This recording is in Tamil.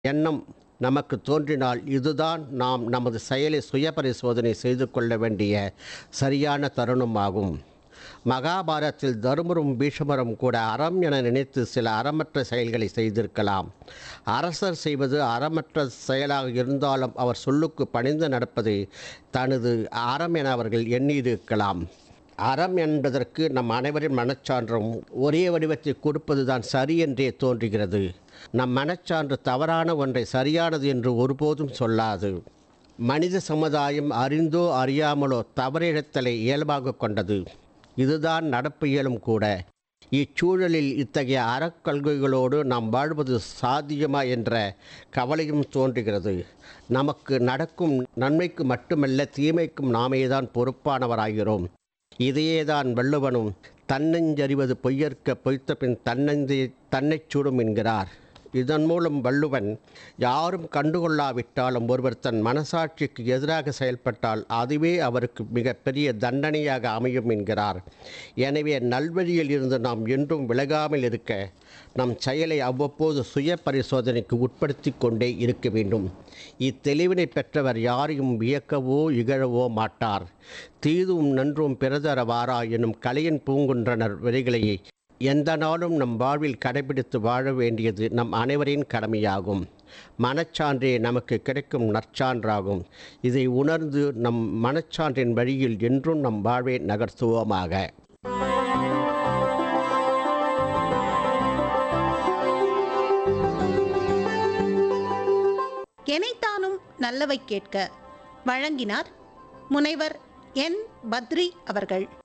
எண்ணம் நமக்கு தோன்றினால் இதுதான் நாம் நமது செயலை சுய பரிசோதனை செய்து கொள்ள வேண்டிய சரியான தருணமாகும் மகாபாரத்தில் தருமரும் பீஷ்மரும் கூட அறம் என நினைத்து சில அறமற்ற செயல்களை செய்திருக்கலாம் அரசர் செய்வது அறமற்ற செயலாக இருந்தாலும் அவர் சொல்லுக்கு பணிந்து நடப்பது தனது அறம் என அவர்கள் எண்ணியிருக்கலாம் அறம் என்பதற்கு நம் அனைவரின் மனச்சான்றும் ஒரே வடிவத்தை கொடுப்பதுதான் சரி என்றே தோன்றுகிறது நம் மனச்சான்று தவறான ஒன்றை சரியானது என்று ஒருபோதும் சொல்லாது மனித சமுதாயம் அறிந்தோ அறியாமலோ தவறிழத்தலை இயல்பாக கொண்டது இதுதான் நடப்பு இயலும் கூட இச்சூழலில் இத்தகைய அறக்கொள்கைகளோடு நாம் வாழ்வது சாத்தியமா என்ற கவலையும் தோன்றுகிறது நமக்கு நடக்கும் நன்மைக்கு மட்டுமல்ல தீமைக்கும் நாமேதான் பொறுப்பானவராகிறோம் இதையேதான் வள்ளுவனும் தன்னஞ்சறிவது பொய்யற்க பொய்த்த பின் தன்னஞ்சை தன்னைச் சுடும் என்கிறார் இதன் மூலம் வள்ளுவன் யாரும் கண்டுகொள்ளாவிட்டாலும் ஒருவர் தன் மனசாட்சிக்கு எதிராக செயல்பட்டால் அதுவே அவருக்கு மிகப்பெரிய தண்டனையாக அமையும் என்கிறார் எனவே நல்வழியில் இருந்து நாம் என்றும் விலகாமல் இருக்க நம் செயலை அவ்வப்போது சுய பரிசோதனைக்கு உட்படுத்தி கொண்டே இருக்க வேண்டும் இத்தெளிவினை பெற்றவர் யாரையும் வியக்கவோ இகழவோ மாட்டார் தீதும் நன்றும் பிறதர வாரா எனும் கலையின் பூங்குன்றனர் வரிகளையே எந்த நாளும் நம் வாழ்வில் கடைபிடித்து வாழ வேண்டியது நம் அனைவரின் கடமையாகும் மனச்சான்றே நமக்கு கிடைக்கும் நற்சான்றாகும் இதை உணர்ந்து நம் மனச்சான்றின் வழியில் என்றும் நம் வாழ்வை நகர்த்துவோமாக எனைத்தானும் நல்லவை கேட்க வழங்கினார் முனைவர் என் பத்ரி அவர்கள்